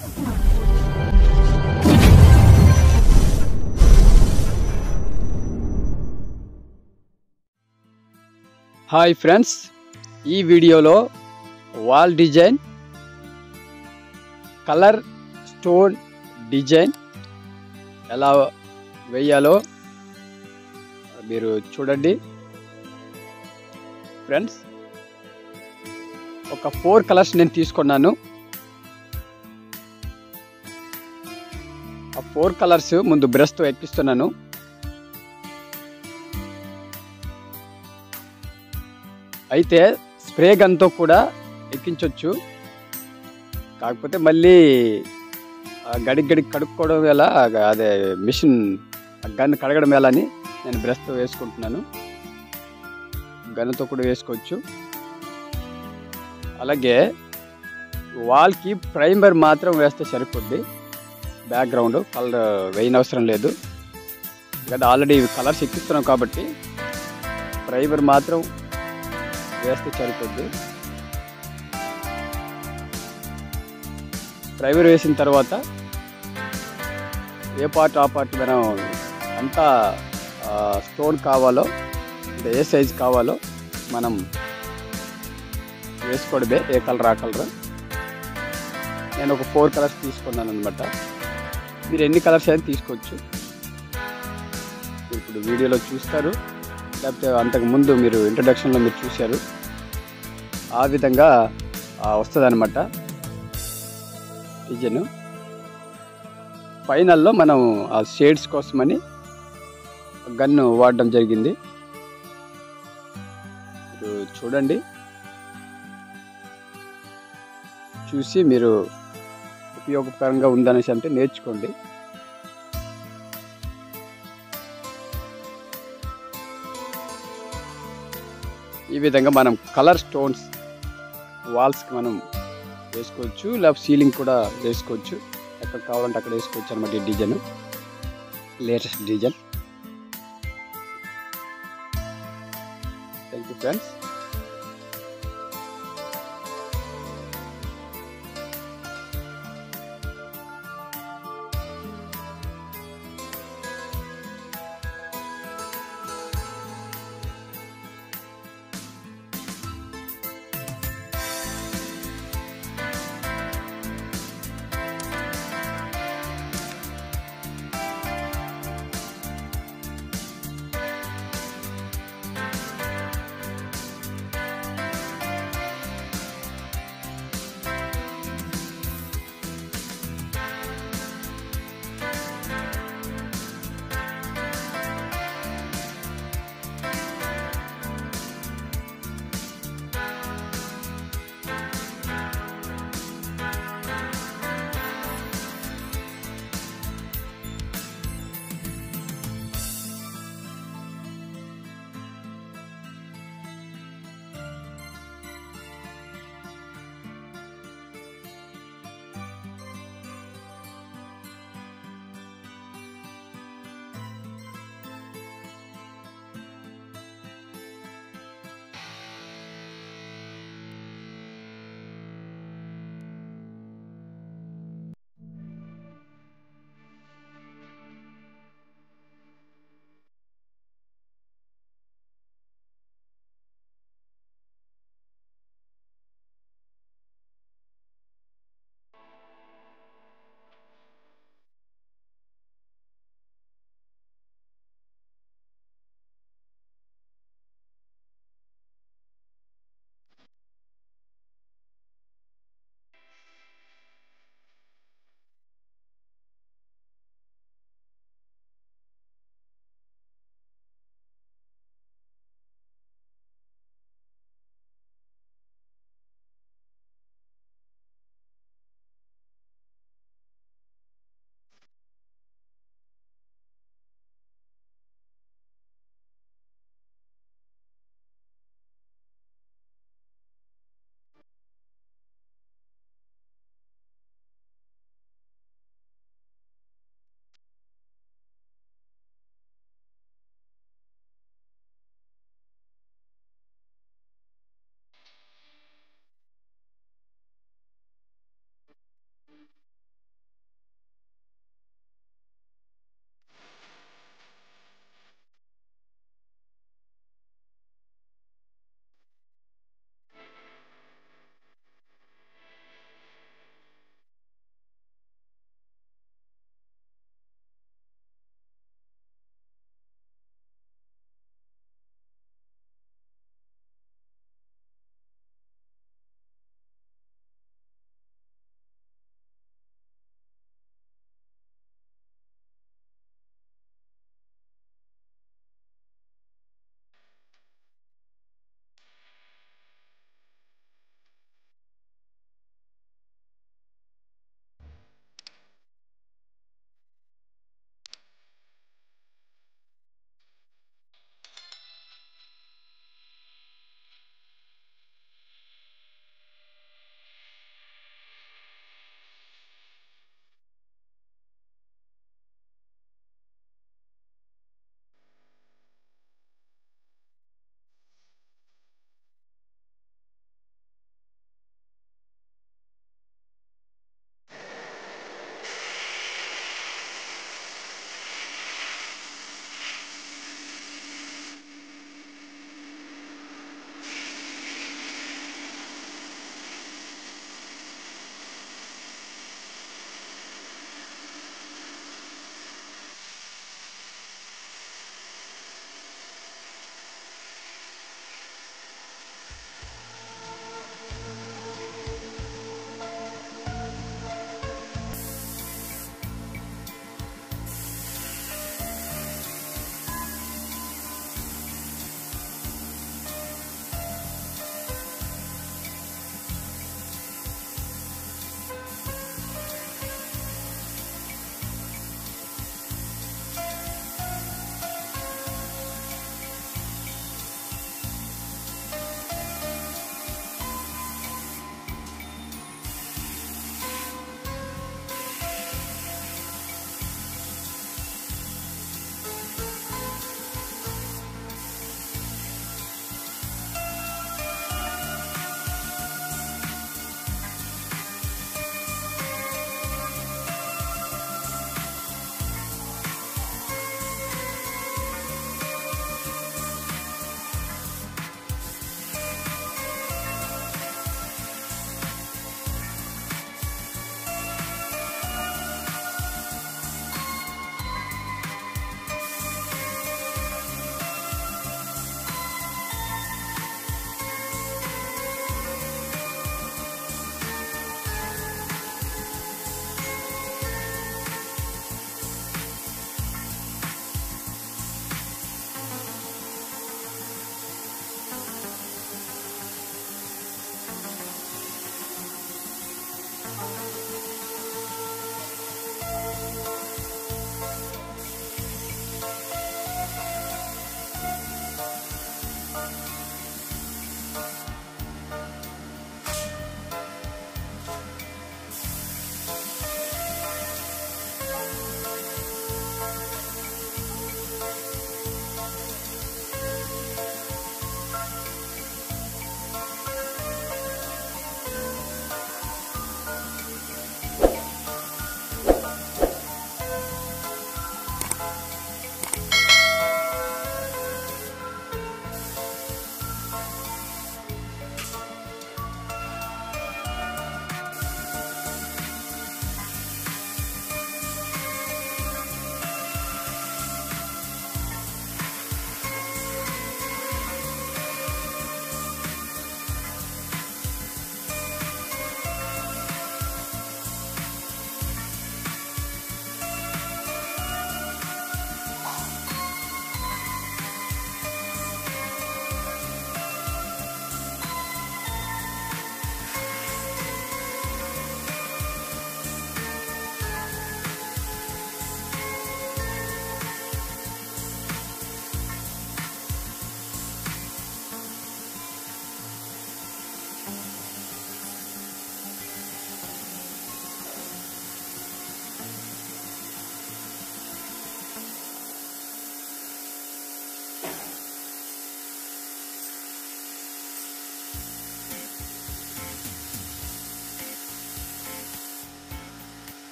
hi friends ఈ వీడియోలో wall design colour stone design ఎలా వేయాలో మీరు చూడండి ఫ్రెండ్స్ ఒక ఫోర్ కలర్స్ నేను తీసుకున్నాను ఆ ఫోర్ కలర్స్ ముందు బ్రష్తో ఎక్కిస్తున్నాను అయితే స్ప్రే గన్తో కూడా ఎక్కించవచ్చు కాకపోతే మళ్ళీ ఆ గడికి గడికి కడుక్కోవడం ఎలా అదే మిషన్ గన్ కడగడం ఎలా అని నేను బ్రష్తో వేసుకుంటున్నాను గన్నుతో కూడా వేసుకోవచ్చు అలాగే వాల్కి ప్రైమర్ మాత్రం వేస్తే సరిపోద్ది బ్యాక్గ్రౌండ్ కలర్ వేయనవసరం లేదు ఎందుకంటే ఆల్రెడీ కలర్స్ ఎక్కిస్తున్నాం కాబట్టి ప్రైమర్ మాత్రం వేస్తే సరిపోద్ది ప్రైమర్ వేసిన తర్వాత ఏ పార్ట్ ఆ పార్ట్ మనం అంతా స్టోన్ కావాలో అంటే ఏ సైజ్ కావాలో మనం వేసుకోవడమే ఏ కలర్ ఆ కలర్ నేను ఒక ఫోర్ కలర్స్ తీసుకున్నాను అనమాట మీరు ఎన్ని కలర్స్ అయినా తీసుకోవచ్చు ఇప్పుడు వీడియోలో చూస్తారు లేకపోతే అంతకు ముందు మీరు ఇంట్రడక్షన్లో మీరు చూశారు ఆ విధంగా వస్తుంది అనమాట డిజైన్ ఫైనల్లో మనం ఆ షేడ్స్ కోసమని గన్ను వాడడం జరిగింది మీరు చూడండి చూసి మీరు ఉపయోగకరంగా ఉందనేసి అంటే నేర్చుకోండి ఈ విధంగా మనం కలర్ స్టోన్స్ వాల్స్కి మనం వేసుకోవచ్చు లేకపోతే సీలింగ్ కూడా వేసుకోవచ్చు ఎక్కడ కావాలంటే అక్కడ వేసుకోవచ్చు అనమాట ఈ design latest design thank you friends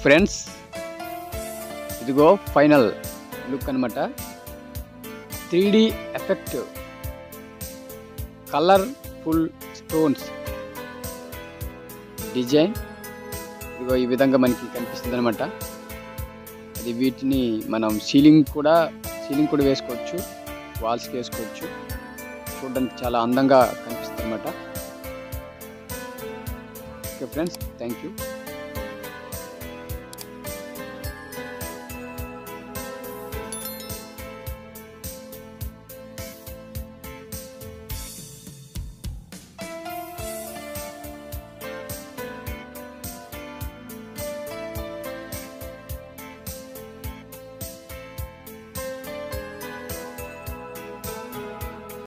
friends ఇదిగో ఫైనల్ లుక్ అనమాట three D effect colourful stones design ఇదిగో ఈ విధంగా మనకి కనిపిస్తుంది అనమాట అది వీటిని మనం సీలింగ్ కూడా సీలింగ్ కూడా వేసుకోవచ్చు వాల్స్కి వేసుకోవచ్చు చూడడానికి చాలా అందంగా కనిపిస్తుంది అనమాట ఓకే ఫ్రెండ్స్ థ్యాంక్ యూ